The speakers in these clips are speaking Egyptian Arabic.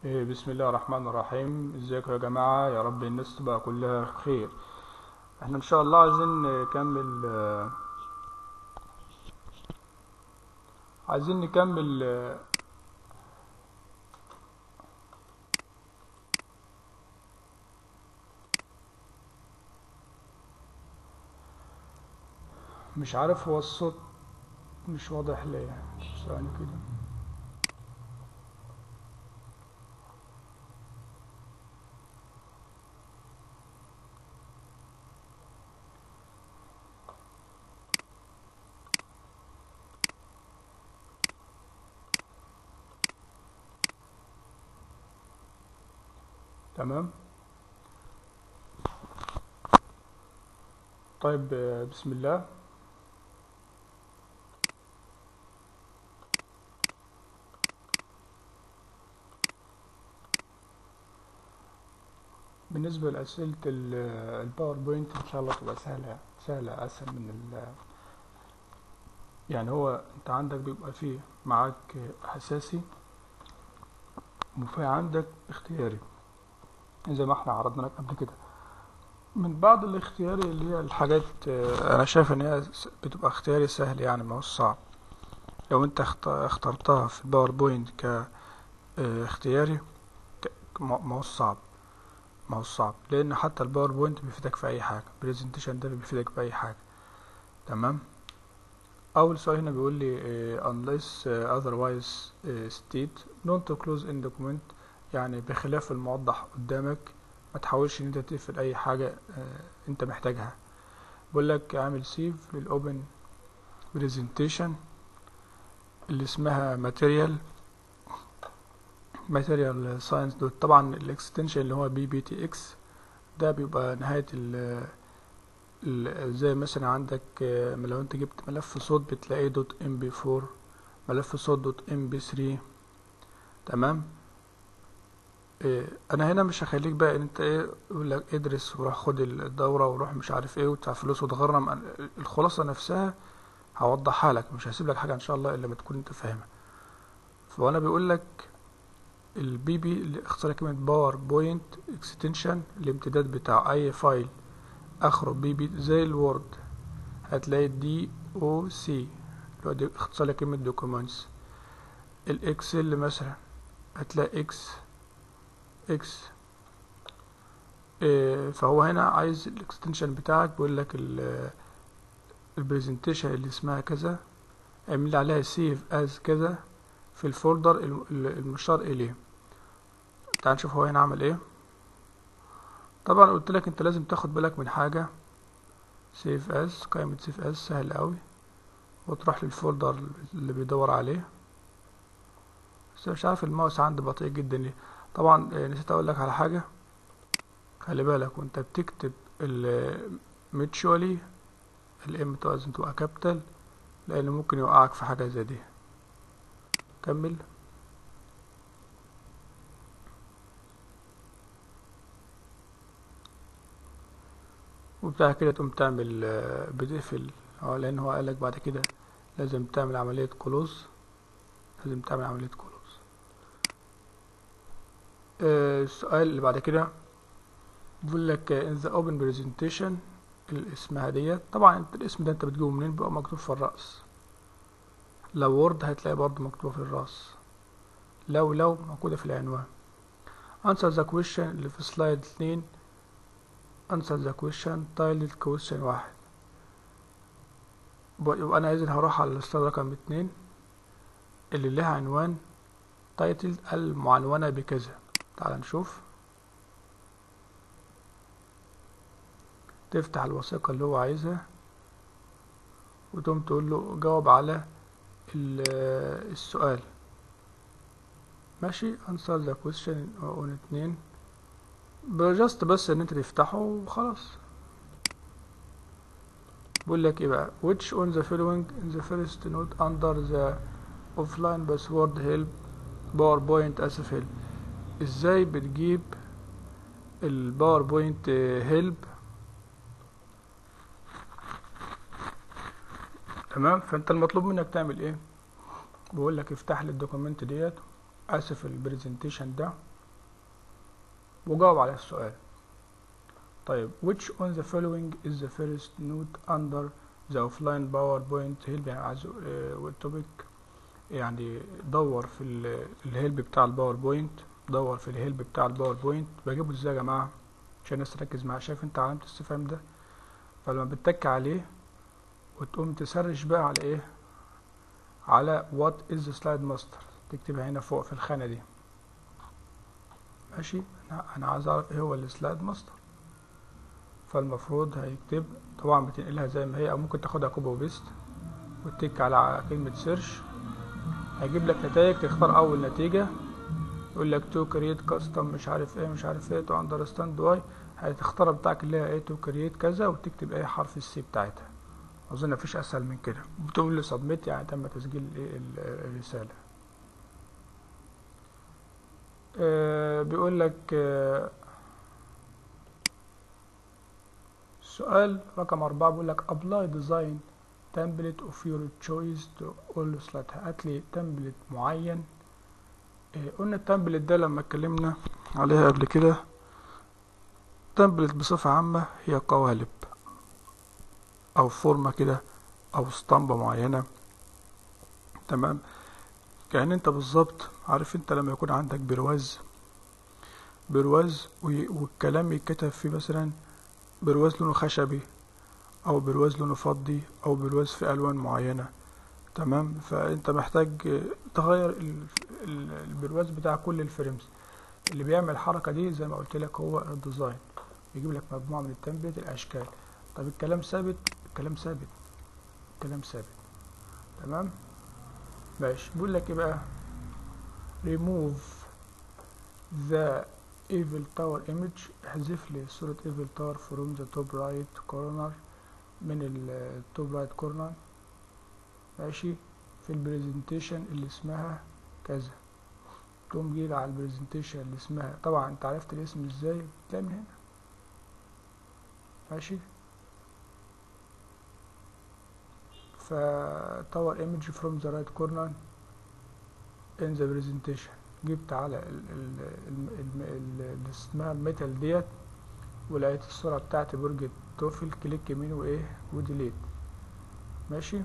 إيه، بسم الله الرحمن الرحيم ازيكم يا جماعة يا رب الناس تبقى كلها خير احنا ان شاء الله عايزين نكمل آه، عايزين نكمل آه، مش عارف هو الصوت مش واضح ليه ثواني كده تمام طيب آه، بسم الله بالنسبة لأسئلة ال- الباوربوينت إن شاء الله تبقى سهلة سهلة أسهل من ال يعني هو أنت عندك بيبقى فيه معاك أساسي وفي عندك اختياري زي ما احنا عرضنا لك قبل كده من بعض الاختياري اللي هي الحاجات آه، أنا شايف إن هي س- بتبقى اختياري سهل يعني ما هوش صعب لو أنت اخت- اخترتها في الباوربوينت كاختياري ما ما هوش صعب ما هو صعب لان حتى الباوربوينت بيفيدك في اي حاجه البرزنتيشن ده بيفيدك في اي حاجه تمام اول سؤال هنا بيقول لي eh, unless eh, otherwise eh, state don't to close in document يعني بخلاف الموضح قدامك ما تحاولش ان انت تقفل اي حاجه آه، انت محتاجها بيقول لك اعمل سيف للاوبن برزنتيشن اللي اسمها ماتيريال ماتيريال ساينس دوت طبعا الاكستنشن اللي هو بي بي تي اكس ده بيبقى نهاية ال ال- زي مثلا عندك آه، لو انت جبت ملف صوت بتلاقيه دوت ام بي 4 ملف صوت دوت ام بي 3 تمام آه، انا هنا مش هخليك بقى ان انت ايه يقول لك ادرس وروح خد الدورة وروح مش عارف ايه وتدفع فلوس وتغرم أنا- الخلاصة نفسها هوضحها لك مش هسيب لك حاجة ان شاء الله الا ما تكون انت فاهمها فانا بيقول لك البي بي اللي اختصار كلمة باور بوينت اكستنشن الامتداد بتاع اي فايل اخره بي بي زي الوورد هتلاقي دي او سي اللي هو دي اختصار كلمة دوكيومنتس الاكسل مثلا هتلاقي اكس اكس إيه فهو هنا عايز الاكستنشن بتاعك بيقول لك البرزنتيشن اللي اسمها كذا اعمل لي عليها سيف از كذا في الفولدر الم- المشار اليه تعال نشوف هو هنا عمل ايه طبعا قلت لك انت لازم تاخد بالك من حاجة سيف از قائمة سيف از سهل قوي وتروح للفولدر اللي بيدور عليه بس مش عارف الماوس عندي بطيء جدا ليه طبعا آه، نسيت اقول لك على حاجة خلي بالك وانت بتكتب ال mutually الام لازم تبقى كابيتال لان ممكن يوقعك في حاجة زي دي كمل وبتاع كده تقوم تعمل آه، بتقفل اه لان هو قالك بعد كده لازم تعمل عملية كلوز لازم تعمل عملية كلوز آه، السؤال اللي بعد كده بيقول لك آه، in the open presentation الاسمها ديت طبعا انت الاسم ده انت بتجيبه منين بيبقى مكتوب في الرأس لو وورد هتلاقي برضه مكتوبة في الرأس لو لو موجودة في العنوان answer the question اللي في سلايد اتنين answer the question titled question واحد ب- يبقى انا اذا هروح على السلايد رقم اتنين اللي لها عنوان titled المعنونة بكذا تعال نشوف تفتح الوثيقة اللي هو عايزها وتقوم تقول له جاوب على ال- السؤال ماشي answer the question on اتنين جاست بس ان انت تفتحه وخلاص بيقول لك ايه بقى which on the following in the first note under the offline password help powerpoint اسف help ازاي بتجيب الباوربوينت هيلب تمام فانت المطلوب منك تعمل ايه بقول لك افتح لي الدوكيمنت ديت اسف البرزنتيشن ده وجاوب على السؤال طيب which on the following is the first note under the offline PowerPoint help يعني عايز والتوبيك يعني دور في ال- الهيلب بتاع الباوربوينت دور في الهيلب بتاع الباوربوينت بجيبه ازاي يا جماعة عشان الناس تركز معايا شايف انت علامة الاستفهام ده فلما بتتك عليه وتقوم تسرش بقى على ايه على what is the slide master تكتبها هنا فوق في الخانة دي ماشي انا انا عايز اعرف ايه هو السلايد ماستر فالمفروض هيكتب طبعا بتنقلها زي ما هي او ممكن تاخدها كوبي وبيست وتك على كلمة سيرش هيجيب لك نتائج تختار اول نتيجة يقول لك تو كرييت كاستم مش عارف ايه مش عارف ايه تو اندرستاند واي هتختار بتاعك اللي هي ايه تو كرييت كذا وتكتب ايه حرف السي بتاعتها اظن مفيش اسهل من كده بتقول له سبميت يعني تم تسجيل ايه ال- الرسالة آه بيقول لك آه سؤال رقم أربعة بيقول لك apply design template of your choice to all slide هات لي تمبلت معين آه، قلنا التمبلت ده لما اتكلمنا عليها قبل كده تمبلت بصفة عامة هي قوالب أو فورمة كده أو اسطمبة معينة تمام كأن انت بالظبط عارف انت لما يكون عندك برواز برواز وي- والكلام يتكتب فيه مثلا برواز لونه خشبي او برواز لونه فضي او برواز في الوان معينة تمام فانت محتاج آه، تغير ال- ال- البرواز بتاع كل الفريمز اللي بيعمل الحركة دي زي ما قلت لك هو الديزاين بيجيب لك مجموعة من التمبلت الاشكال طب الكلام ثابت الكلام ثابت الكلام ثابت تمام ماشي بيقول لك ايه بقى remove the evil tower image احذف لي صورة evil tower from the top right corner من ال top right corner ماشي في البرزنتيشن اللي اسمها كذا تقوم جاي على البرزنتيشن اللي اسمها طبعا انت عرفت الاسم ازاي بتلاقي من هنا ماشي ف tower image from the right corner in the presentation جبت على ال ال ال ال ال اللي اسمها الميتال ديت ولقيت الصورة بتاعت برج التوفل كليك يمين وايه وديليت ماشي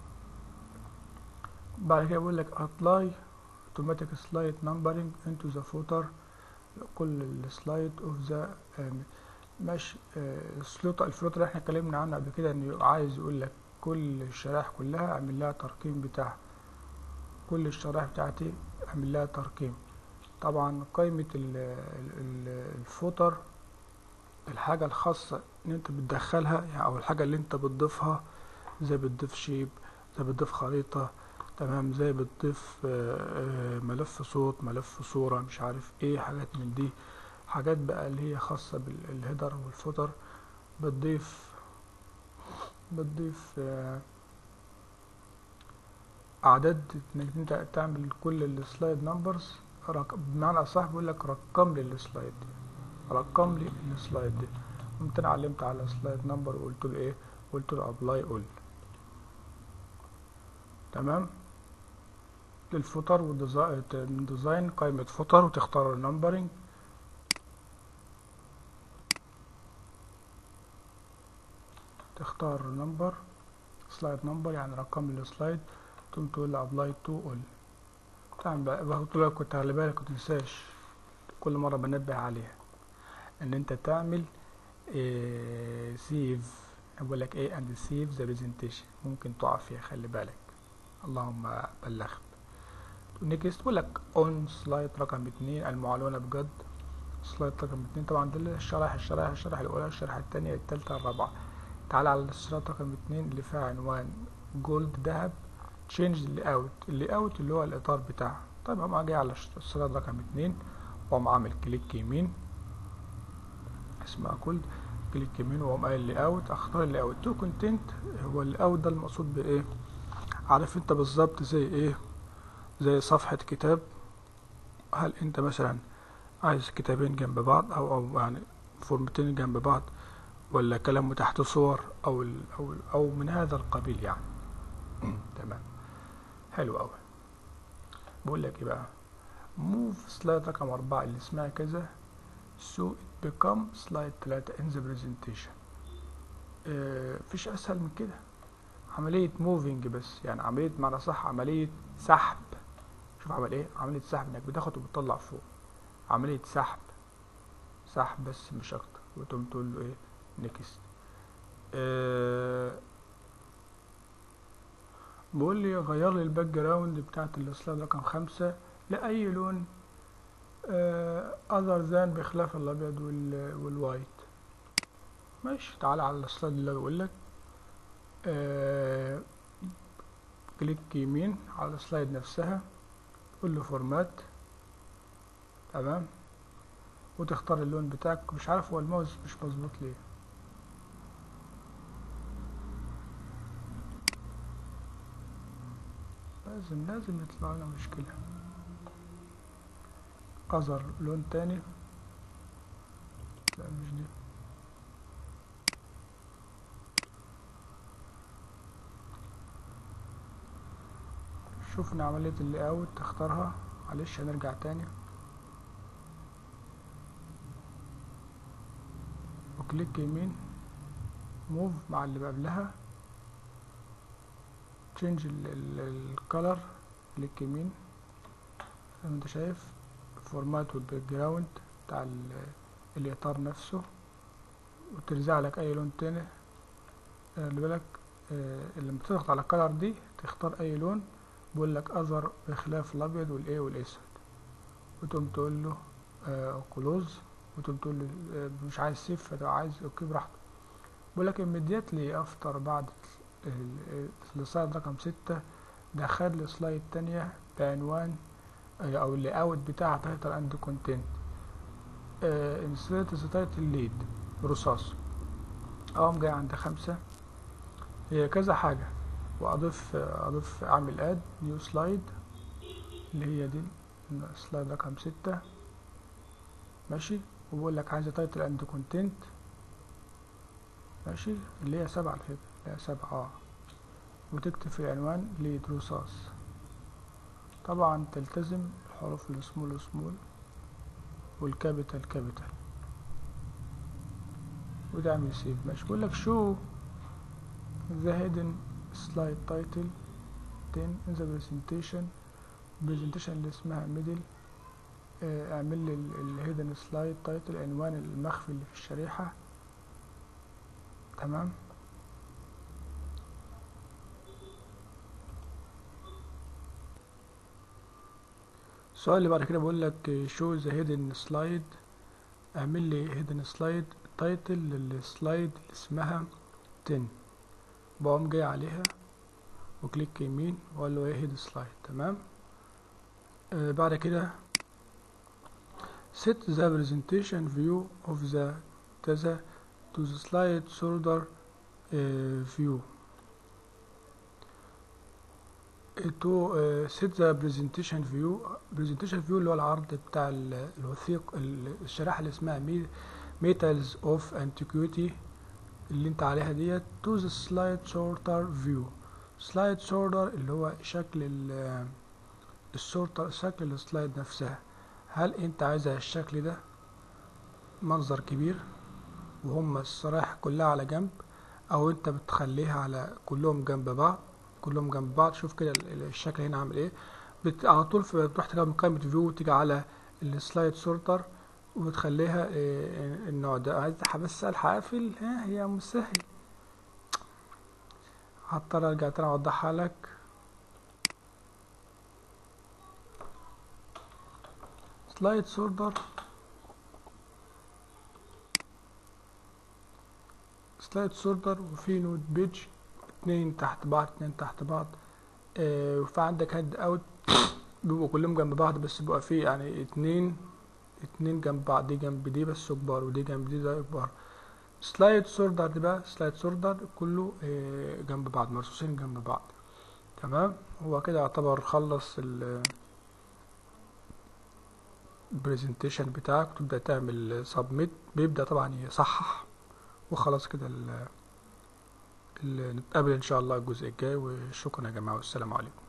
بعد كده بيقول لك apply automatic slide numbering into the footer كل السلايد اوف ذا ماشي آه، السلوطة الفلوتة اللي احنا اتكلمنا عنها قبل كده انه عايز يقول لك كل الشرائح كلها اعمل لها ترقيم بتاعها كل الشرائح بتاعتي اعمل لها ترقيم طبعا قائمة ال- ال- ال- الفوتر الحاجة الخاصة ان انت بتدخلها يعني او الحاجة اللي انت بتضيفها زي بتضيف شيب زي بتضيف خريطة تمام زي بتضيف آه، آه، ملف صوت ملف صورة مش عارف ايه حاجات من دي حاجات بقى اللي هي خاصة بالهيدر والفوتر بتضيف بتضيف آه، اعداد انك انت تعمل كل السلايد نمبرز بمعنى اصح بيقول لك رقم لي السلايد دي رقم لي السلايد دي قمت انا علمت على سلايد نمبر وقلت له ايه قلت له ابلاي اول تمام للفوتر والديزاين قائمة فوتر وتختار النمبرنج تختار نمبر سلايد نمبر يعني رقم السلايد تقوم تقول له ابلاي تو اول طبعا بقى قلت له كنت خلي بالك ما تنساش كل مرة بنبه عليها ان انت تعمل سيف بقول لك ايه اند سيف ذا برزنتيشن ممكن تقع فيها خلي بالك اللهم بلغت نيكست بقول لك اون سلايد رقم اتنين المعلونة بجد سلايد رقم اتنين طبعا ده الشرائح الشرائح الشرائح الاولى الشريحة التانية التالتة الرابعة تعال على السلايد رقم اتنين اللي فيها عنوان جولد ذهب تشينج اللي اوت اللي اوت اللي هو الاطار بتاعها طيب هم جاي على السلايد رقم اتنين واقوم عامل كليك يمين اسمها كل كليك يمين واقوم قايل لي اوت اختار اللي اوت تو كونتنت هو اللي اوت ده المقصود بايه عارف انت بالظبط زي ايه زي صفحة كتاب هل انت مثلا عايز كتابين جنب بعض او او يعني فورمتين جنب بعض ولا كلام تحت صور او ال او ال او من هذا القبيل يعني تمام حلو قوي بقول لك ايه بقى موف سلايد رقم أربعة اللي اسمها كذا so it become slide 3 in the presentation آه، مفيش اسهل من كده عملية موفينج بس يعني عملية معنى صح عملية سحب شوف عمل ايه عملية سحب انك بتاخد وبتطلع فوق عملية سحب سحب بس مش اكتر وتقوم تقول له ايه نيكست آه بقول لي غير لي الباك جراوند بتاعت السلايد رقم خمسة لأي لون آه other than بخلاف الأبيض وال والوايت ماشي تعالى على السلايد اللي بقول لك آه كليك يمين على السلايد نفسها قول له فورمات تمام وتختار اللون بتاعك مش عارف هو الماوس مش مظبوط ليه لازم لازم يطلع لنا مشكلة أظهر لون تاني لا مش دي شوفنا عملية اللي اوت تختارها معلش هنرجع تاني وكليك يمين موف مع اللي قبلها تشينج الكالر كليك يمين زي ما انت شايف فورمات والباك جراوند بتاع الاطار نفسه وترزع لك اي لون تاني خلي بالك آه لما تضغط على الكالر دي تختار اي لون بيقول لك اظهر بخلاف الابيض والايه والاسود وتقوم تقول له آه كلوز وتقوم تقول له آه مش عايز سيف فتبقى عايز اوكي براحتك بيقول لك immediately افتر بعد السلايد رقم ستة دخل لي سلايد تانية بعنوان او اللي اوت بتاع تايتل اند كونتنت انسيرت تايتل ليد رصاص اقوم جاي عند خمسة هي كذا حاجة واضيف اضيف اعمل اد نيو سلايد اللي هي دي سلايد رقم ستة ماشي وبقول لك عايزة تايتل اند كونتنت ماشي اللي هي سبعة كده اللي هي سبعة اه وتكتب في العنوان ليد رصاص طبعا تلتزم الحروف السمول سمول والكابيتال كابيتال وتعمل سيف ماشي بقول لك شو ذا هيدن سلايد تايتل 10 in the presentation presentation اللي اسمها middle اه اعمل لي الهيدن سلايد تايتل عنوان المخفي اللي في الشريحة تمام السؤال اللي بعد كده بقول لك شو ذا هيدن سلايد اعمل لي هيدن سلايد تايتل للسلايد اللي اسمها 10 بقوم جاي عليها وكليك يمين واقول له ايه هيد سلايد تمام آه بعد كده set the presentation view of the كذا to the slide shoulder uh, view to uh, set the presentation view presentation view اللي هو العرض بتاع الوثيق الشريحة اللي اسمها metals of antiquity اللي انت عليها ديت to the slide sorter view slide sorter اللي هو شكل السورتر شكل السلايد نفسها هل انت عايزها الشكل ده منظر كبير وهم الشرايح كلها على جنب او انت بتخليها على كلهم جنب بعض كلهم جنب بعض شوف كده الشكل هنا عامل ايه بت... على طول بتروح تجي من قائمة فيو وتيجي على السلايد سورتر وتخليها إيه النوع ده عايز بس الحافل ها هي مسهل هضطر ارجع تاني اوضحها لك سلايد سوردر سلايد سوردر وفي نود بيج اتنين تحت بعض اتنين تحت بعض اه وفي عندك هيد اوت بيبقوا كلهم جنب بعض بس بيبقى فيه يعني اتنين اتنين جنب بعض دي جنب دي بس كبار ودي جنب دي ده كبار سلايد سوردر دي بقى سلايد سوردر كله اه جنب بعض مرصوصين جنب بعض تمام هو كده يعتبر خلص ال البرزنتيشن بتاعك تبدأ تعمل سبميت بيبدأ طبعا يصحح وخلاص كده نتقابل ان شاء الله الجزء الجاي وشكرا يا جماعة والسلام عليكم